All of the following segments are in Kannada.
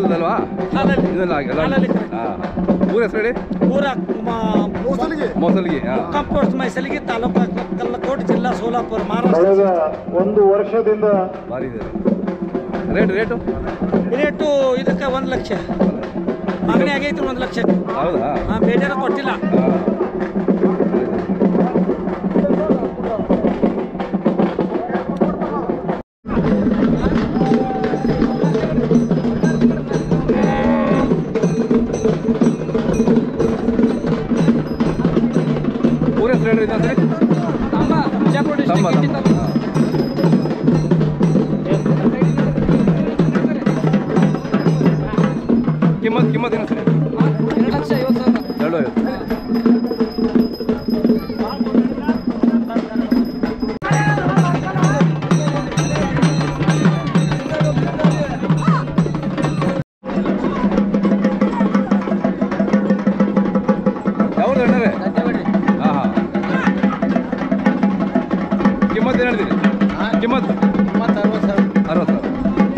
ಅಲ್ಲದಲ್ವಾ ಅಲ್ಲಲ್ಲಿ. ಇದೆಲ್ಲ ಆಗಿ- ಎಲ್ಲ ಅಲ್ಲಲ್ಲಿ. ಹಾಂ ಊರ ಹೆಸರು ಹೇಳಿ ಊರ ಮೋಸಲಿಗೆ ಮೋಸಲ್ಗಿ ಹಾಂ ಕಂಪೋಸ್ಟ್ ಮೈಸಲಿಗೆ ತಾಲೂಕು ಕಲ್ಲಕೋಟೆ ಜಿಲ್ಲಾ ಸೋಲಾಪುರ ಮಹಾರಾಷ್ಟ್ರ ಕಳೆದ ಒಂದು ವರ್ಷದಿಂದ ಭಾರಿ ಇದೆ ರೇಟ್ ರೇಟು ರೇಟು ಇದಕ್ಕೆ ಒಂದು ಲಕ್ಷ ಮಾಗಣಿ ಆಗೈತ್ರಿ ಒಂದು ಲಕ್ಷ ಹೌದಾ ಹಾಂ ಬೇಜಾರ ಕೊಟ್ಟಿಲ್ಲ ಹಾಂ ಊರ ಹೆಸರು ಹೇಳ್ರಿ ಇನ್ನೊಂದ್ಸರಿ ತಮ್ಮ ತಮ್ಮ ಹಾಂ. ಕಿಮ್ಮತ್ ಕಿಮ್ಮತ್ ಏನು ಸರಿ ಎರಡು ಐವತ್ತು ಯಾವ್ದು ಅಣ್ಣರೇ ಹಾಂ ಹಾಂ ಕಿಮ್ಮತ್ ಏನು ಹೇಳ್ತೀರಿ ಕಿಮ್ಮತ್ ಅರವತ್ತು ಸಾವಿರ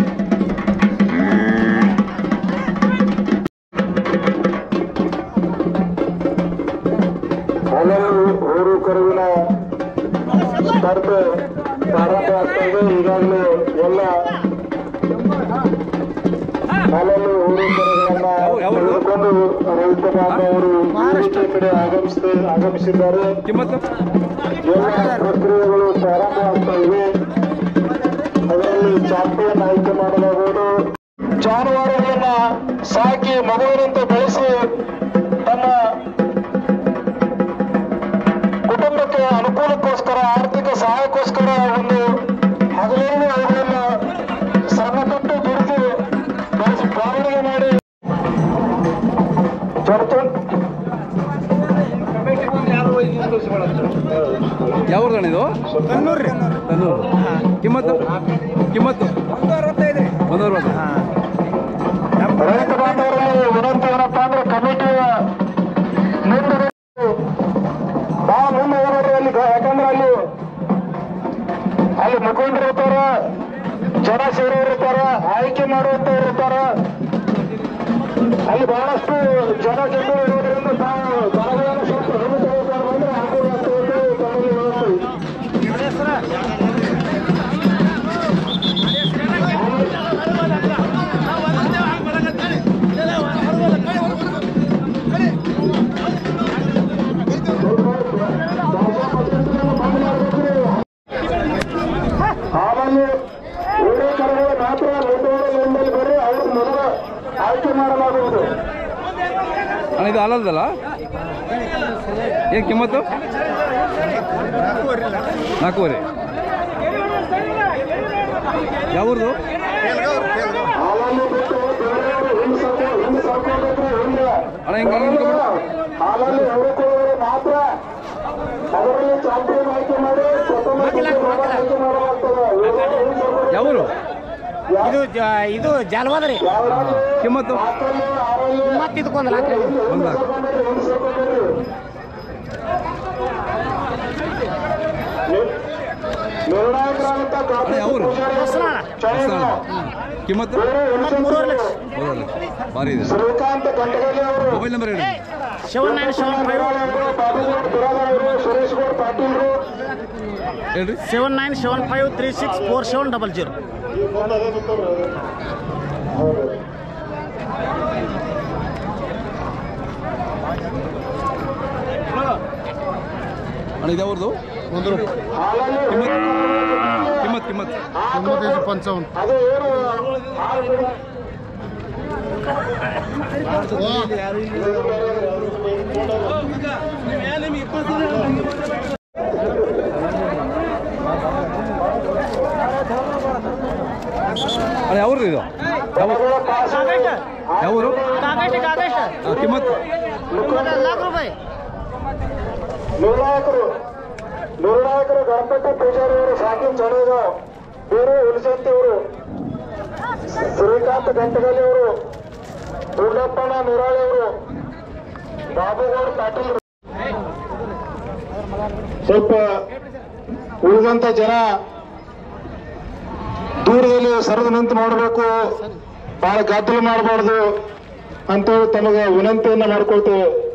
ಹಲವು ಊರು ಕರುವಿನ ಸ್ಪರ್ಧೆ ಪ್ರಾರಂಭ ಆಗ್ತಾ ಇದೆ ಈಗಾಗಲೇ ಎಲ್ಲ ಹಲವು ಊರು ಕರುಗಳನ್ನ ಯಾವ- ಯಾವ ಊರು? ತೆಗೆದುಕೊಂಡು ರೈತ ಬಾಂಧವರು ಮಹಾರಾಷ್ಟ್ರ ಕಡೆ ಆಗಮಿಸಿ ಆಗಮಿಸಿದ್ದಾರೆ ಕಿಮ್ಮತ್ತು ಎಲ್ಲ ಪ್ರಕ್ರಿಯೆಗಳು ಪ್ರಾರಂಭ ಆಗ್ತಾ ಇವೆ ಅದರಲ್ಲಿ ಚಾಂಪಿಯನ್ ಆಯ್ಕೆ ಮಾಡಲಾಗುವುದು ಜಾನುವಾರುಗಳನ್ನ ಸಾಕಿ ಮಗುವಿನಂತೆ ಬೆಳೆಸಿ ತನ್ನ ಕುಟುಂಬಕ್ಕೆ ಅನುಕೂಲಕ್ಕೋಸ್ಕರ ಆರ್ಥಿಕ ಸಹಾಯಕ್ಕೋಸ್ಕರ ಒಂದು ಹಗಲಿರುಳು ಅವುಗಳನ್ನ ಶ್ರಮಪಟ್ಟು ದುಡಿದು ಬೆಳೆಸಿ ಬೆಳವಣಿಗೆ ಮಾಡಿ ಚರ್ಚೆ ಯಾವ ಊರ್ದಣ್ಣ ಇದು ಕಣ್ಣೂರು ರೀ ತನ್ನೂರು ಕಿಮ್ಮತ್ತು ಕಿಮ್ಮತ್ತು ಒಂದು ಅರವತ್ತೈದು ರೀ ಒಂದು ಅರವತ್ತು ರೈತ ಬಾಂಧವರಲ್ಲಿ ವಿನಂತಿ ಏನಪ್ಪಾ ಅಂದ್ರೆ ಕಮಿಟಿಯ ಮುಂದೆ ಬಹಳ ಮುಂದೆ ಹೋಗ್ರಿ ಅಲ್ಲಿ ಗ- ಯಾಕಂದ್ರೆ ಅಲ್ಲಿ ಅಲ್ಲಿ ಮುಖಂಡರು ಇರ್ತಾರ ಜನ ಸೇರೋರು ಇರ್ತಾರ ಆಯ್ಕೆ ಮಾಡುವಂತವ್ರು ಇರ್ತಾರ ಅಲ್ಲಿ ಬಹಳಷ್ಟು ಜನ ಜನರು ಇರೋದ್ರಿಂದ ತಾವು ದನಗಳನ್ನು ಸ್ವಲ್ಪ ಹಿಡಿದು ತಗೋತಾರೆ ಅಂದ್ರೆ ಅನುಕೂಲ ಆಗ್ತದೆ ಅಂತ ತಮ್ಮಲ್ಲಿ ವಿನಂತಿ. ಹಾಲಲ್ಲಿ ಊರೇ ಕರುಗಳು ಮಾತ್ರ ಮುಂದೂರು ನಿಮ್ಮಲ್ಲಿ ಬರೀ ಅವ್ರ ಮೊದಲು ಆಯ್ಕೆ ಮಾಡಲಾಗುವುದು ಅಣ್ಣ ಇದು ಅಲ್ಲದಲ್ಲ ಏನು ಕಿಮ್ಮತ್ತು ನಾಲ್ಕೂವರೆ ಯಾವ್ದು ಹಾಲಲ್ಲಿ ಬಿಟ್ಟು ಬೇರೆಯವರು ಹಿಂದೆ ಸರ್ಕೊ ಹಿಂದೆ ಸರ್ಕೊಂಡಿದ್ರೆ ಹಿಂದೆ ಅಣ್ಣ ಹಿಂಗೆ ಹಿಂಗೆ ಹಾಲಲ್ಲಿ ಉಳಿಕೊಳ್ಳುವವರು ಮಾತ್ರ ಅದರಲ್ಲಿ ಚಾಂಪಿಯನ್ ಆಯ್ಕೆ ಮಾಡಿ ಪ್ರಥಮ ಬಹುಮಾನ ಆಯ್ಕೆ ಮಾಡಲಾಗ್ತದೆ ಇವರು ಹಿಂದೆ ಸರ್ಕೊಂಡು ಯಾವೂರು ಇದು ಜ- ಇದು ಜಾಲವಾದ ರೀ ಯಾವ್ದಾದ್ರು ಕಿಮ್ಮತ್ತು ಮಕ್ಕಳು ಆರಲ್ಲಿ ಮತ್ತೆ ಇದಕ್ಕೊಂದು ಲಾಕ್ ರೀ ಒಂದು ನಾಲ್ಕು ಸರ್ಕೊಂಡ್ರೆ ಹಿಂದೆ ಸರ್ಕೊಂಡ್ರೆ ನಿರ್ಣಾಯಕರಾದಂತ ಅಣ್ಣ, ಯಾವೂರು? ಚೈನಾ ಕಿಮ್ಮತ್ತು ಬೇರೆ ಹೆಣ್ಸಂದ್ರು ಮೂರಲ್ಲ ಭಾರಿ ಇದೆ ಶ್ರೀಕಾಂತ್ ಗಂಟಗಲ್ಲಿ ಅವರು ಮೊಬೈಲ್ ನಂಬರ್ ಹೇಳಿ ಸೆವೆನ್ ನೈನ್ ಸೆವೆನ್ ಫೈವ್ ಅವರು ಬಾಬುಗೌಡ್ ಬಿರಾದವರು ಸುರೇಶ್ ಗೌಡ್ ಪಾಟೀಲ್ರು ಹೇಳ್ರಿ seven nine seven five three six four seven double zero ಅಣ್ಣ ಇದು ಯಾವ್ದು ಹಾಲಲ್ಲಿ ಕಿಮ್ಮತ್ ಕಿಮ್ಮತ್ ಕಿಮ್ಮತ್ ಅದು ಏನು ಹಾಲು ಬಿಡಿ. ಅಣ್ಣ ಯಾವ್ದು ಇದು ಯಾವ ಜನಗಳ ಪಾಸು ಯಾವ ಊರು ಕಾಗಷ್ಟ ಕಾಗಷ್ಟ ಆ, ಕಿಮ್ಮತ್ ಲಾಖ ರೂಪಾಯಿ ನಿರ್ಣಾಯಕರು ನಿರ್ಣಾಯಕರು ಗಣಪತಿ ಪೂಜಾರಿ ಅವರು ಸಾಕಿನ್ ಜಡೇಗಾವ್ ಬೇರೆ ಹುಲಿಸಂತಿ ಅವರು ಶ್ರೀಕಾಂತ್ ಗಂಟಗಲಿ ಅವರು ದುರ್ಗಪ್ಪಣ್ಣ ನಿರಾಳಿ ಅವರು ಬಾಬುಗೌಡ ಪಾಟೀಲ್ ಸ್ವಲ್ಪ ಉಳಿದಂತ ಜನ ದೂರದಲ್ಲಿ ಸರಿದು ನಿಂತು ನೋಡಬೇಕು ಬಹಳ ಗದ್ದಲ ಮಾಡಬಾರ್ದು ಅಂತೇಳಿ ತಮಗೆ ವಿನಂತಿಯನ್ನ ಮಾಡ್ಕೊಳ್ತೇವೆ